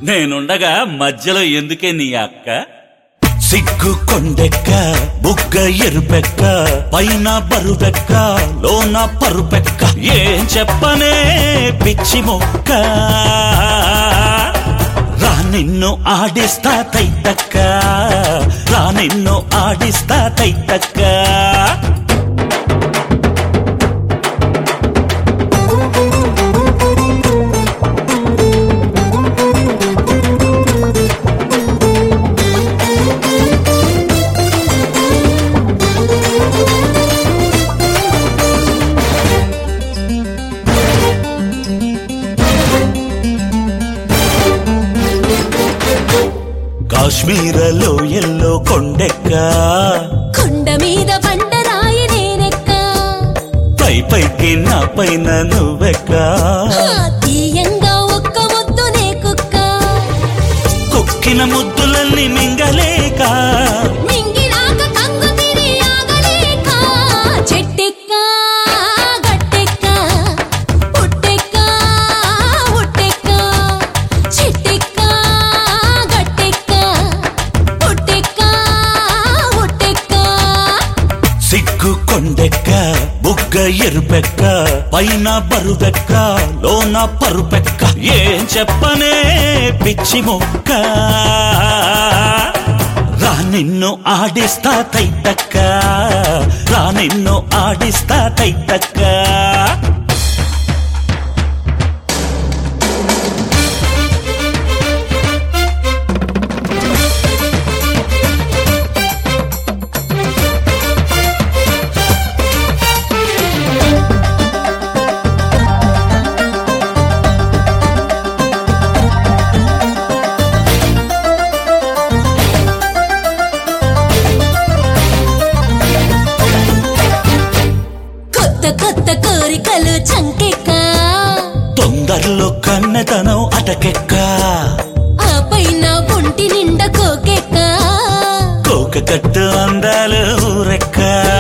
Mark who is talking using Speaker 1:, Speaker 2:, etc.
Speaker 1: నేనుండగా మధ్యలో ఎందుకే నీ అక్క
Speaker 2: సిగ్గు కొండెక్క బుగ్గ ఎరుపెక్క పైన బరువెక్క లోన పరుపెక్క ఏం చెప్పనే పిచ్చి మొక్క రా నిన్ను ఆడిస్తా తైతక్క రా నిన్ను ఆడిస్తా తైతక్క కాశ్మీరలో ఎల్లో కొండెక్క
Speaker 3: కొండ మీద బండరాయి నేనెక్క
Speaker 2: పై పైకి నా పైన నువ్వెక్క
Speaker 3: ఆ తీయంగా ఒక్క ముద్దు నే కుక్క
Speaker 2: కొక్కిన ముద్దులన్నీ మింగలేక
Speaker 3: మింగినాక కంగు తిని ఆగలేక చెట్టెక్క గట్టెక్క పుట్టెక్క ఉట్టెక్క చెట్టెక్క గట్టెక్క పుట్టెక్క ఉట్టెక్క
Speaker 2: సిగ్గు కొండెక్క బుగ్గ ఎరుపెక్క పైన బరువెక్క లోన పరుపెక్క ఏం చెప్పనే పిచ్చి మొక్క రా నిన్ను ఆడిస్తా తైతక్క రా నిన్ను ఆడిస్తా తైతక్క
Speaker 3: కొత్త కొత్త కోరికలు చంకెక్క
Speaker 2: తొందరలో కన్నెతనం అటకెక్క
Speaker 3: ఆ పైన ఒంటి నిండా కోకెక్క
Speaker 2: కోక కట్టు అందాలు ఊరెక్క